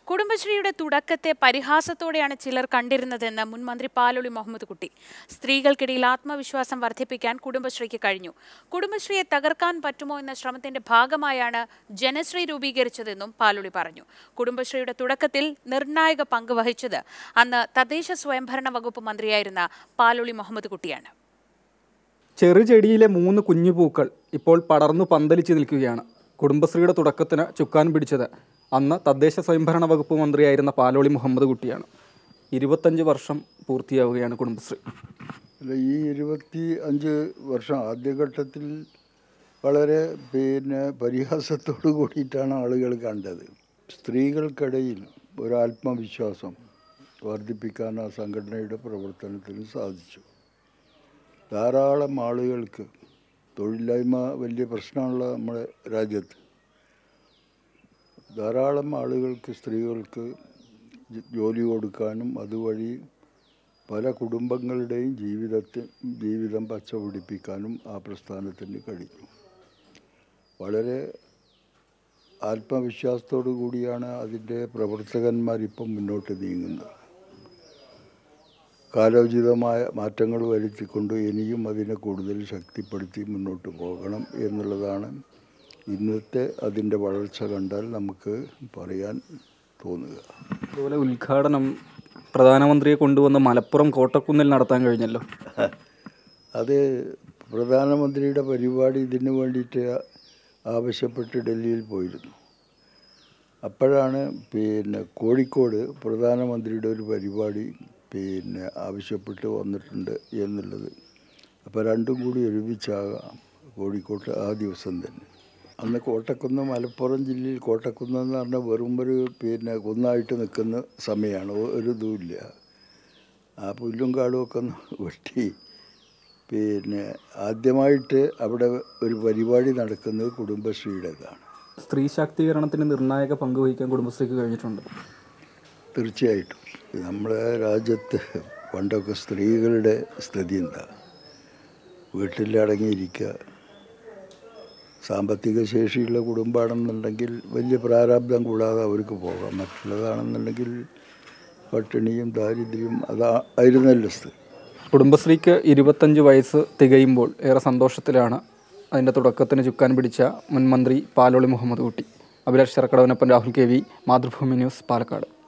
കുടുംബശ്രീയുടെ തുടക്കത്തെ പരിഹാസത്തോടെയാണ് ചിലർ കണ്ടിരുന്നതെന്ന് മുൻ മന്ത്രി പാലൊളി മുഹമ്മദ് കുട്ടി സ്ത്രീകൾക്കിടയിൽ ആത്മവിശ്വാസം വർദ്ധിപ്പിക്കാൻ കുടുംബശ്രീക്ക് കഴിഞ്ഞു കുടുംബശ്രീയെ തകർക്കാൻ പറ്റുമോ എന്ന ശ്രമത്തിന്റെ ഭാഗമായാണ് ജനശ്രീ രൂപീകരിച്ചതെന്നും പാലൊളി പറഞ്ഞു കുടുംബശ്രീയുടെ തുടക്കത്തിൽ നിർണായക പങ്ക് വഹിച്ചത് അന്ന് തദ്ദേശ സ്വയംഭരണ വകുപ്പ് മന്ത്രിയായിരുന്ന പാലൊളി മുഹമ്മദ് കുട്ടിയാണ് ചെറുചെടിയിലെ മൂന്ന് കുഞ്ഞു പൂക്കൾ ഇപ്പോൾ പടർന്നു പന്തലിച്ച് നിൽക്കുകയാണ് കുടുംബശ്രീയുടെ തുടക്കത്തിന് ചുക്കാൻ പിടിച്ചത് അന്ന് തദ്ദേശ സ്വയംഭരണ വകുപ്പ് മന്ത്രിയായിരുന്ന പാലോളി മുഹമ്മദ് കുട്ടിയാണ് ഇരുപത്തഞ്ച് വർഷം പൂർത്തിയാവുകയാണ് കുടുംബശ്രീ അല്ല ഈ ഇരുപത്തി അഞ്ച് വർഷം ആദ്യഘട്ടത്തിൽ വളരെ പിന്നെ പരിഹാസത്തോടു കൂടിയിട്ടാണ് ആളുകൾ കണ്ടത് സ്ത്രീകൾക്കിടയിൽ ഒരു ആത്മവിശ്വാസം വർദ്ധിപ്പിക്കാൻ ആ സംഘടനയുടെ പ്രവർത്തനത്തിന് സാധിച്ചു ധാരാളം ആളുകൾക്ക് തൊഴിലില്ലായ്മ വലിയ പ്രശ്നമുള്ള നമ്മുടെ രാജ്യത്ത് ധാരാളം ആളുകൾക്ക് സ്ത്രീകൾക്ക് ജ- ജോലി കൊടുക്കാനും അതുവഴി പല കുടുംബങ്ങളുടെയും ജീവിതത്തിൽ ജീവിതം പച്ചപിടിപ്പിക്കാനും ആ പ്രസ്ഥാനത്തിന് കഴിഞ്ഞു വളരെ ആത്മവിശ്വാസത്തോടു കൂടിയാണ് അതിൻ്റെ പ്രവർത്തകന്മാരിപ്പം മുന്നോട്ട് നീങ്ങുന്നത് കാലോചിതമായ മാറ്റങ്ങൾ വരുത്തിക്കൊണ്ട് ഇനിയും അതിനെ കൂടുതൽ ശക്തിപ്പെടുത്തി മുന്നോട്ട് പോകണം എന്നുള്ളതാണ് ഇന്നത്തെ അതിൻ്റെ വളർച്ച കണ്ടാൽ നമുക്ക് പറയാൻ തോന്നുക അതുപോലെ ഉദ്ഘാടനം പ്രധാനമന്ത്രിയെ കൊണ്ടുവന്ന് മലപ്പുറം കോട്ടക്കുന്നിൽ നടത്താൻ കഴിഞ്ഞല്ലോ അത് പ്രധാനമന്ത്രിയുടെ പരിപാടി ഇതിന് വേണ്ടിയിട്ട് ആവശ്യപ്പെട്ട് ഡൽഹിയിൽ പോയിരുന്നു അപ്പോഴാണ് പിന്നെ കോഴിക്കോട് പ്രധാനമന്ത്രിയുടെ ഒരു പരിപാടി പിന്നെ ആവശ്യപ്പെട്ട് വന്നിട്ടുണ്ട് എന്നുള്ളത് അപ്പോൾ രണ്ടും കൂടി ഒരുമിച്ചാകാം കോഴിക്കോട്ട് ആ ദിവസം തന്നെ അന്ന് കോട്ടക്കുന്ന് മലപ്പുറം ജില്ലയിൽ കോട്ടക്കുന്ന് എന്ന് പറഞ്ഞാൽ വെറും ഒരു പിന്നെ കുന്നായിട്ട് നിൽക്കുന്ന സമയമാണ് ഒ- ഒരു ഇതുമില്ല ആ പുല്ലും കാടും ഒക്കെ ഒന്ന് വെട്ടി പിന്നെ ആദ്യമായിട്ട് അവിടെ ഒരു പരിപാടി നടക്കുന്നത് കുടുംബശ്രീയുടേതാണ് സ്ത്രീ ശാക്തീകരണത്തിന് നിർണായക പങ്ക് വഹിക്കാൻ കുടുംബശ്രീക്ക് കഴിഞ്ഞിട്ടുണ്ട് തീർച്ചയായിട്ടും നമ്മുടെ രാജ്യത്ത് പണ്ടൊക്കെ സ്ത്രീകളുടെ സ്ഥിതി എന്താ വീട്ടിൽ അടങ്ങിയിരിക്കുക സാമ്പത്തിക ശേഷിയുള്ള കുടുംബമാണെന്നുണ്ടെങ്കിൽ വലിയ പ്രാരാബ്ദം കൂടാതെ അവർക്ക് പോകാം മറ്റുള്ളതാണെന്നുണ്ടെങ്കിൽ പട്ടിണിയും ദാരിദ്ര്യവും അതാ ആയിരുന്നല്ലോ സ്ഥിതി കുടുംബശ്രീക്ക് ഇരുപത്തഞ്ച് വയസ്സ് തികയുമ്പോൾ ഏറെ സന്തോഷത്തിലാണ് അതിൻ്റെ തുടക്കത്തിന് ചുക്കാൻ പിടിച്ച മുൻ മന്ത്രി പാലോളി മുഹമ്മദ് കുട്ടി അഭിലാഷ് ചെറക്കടവനൊപ്പം Rahul K V Mathrubhumi news Palakkad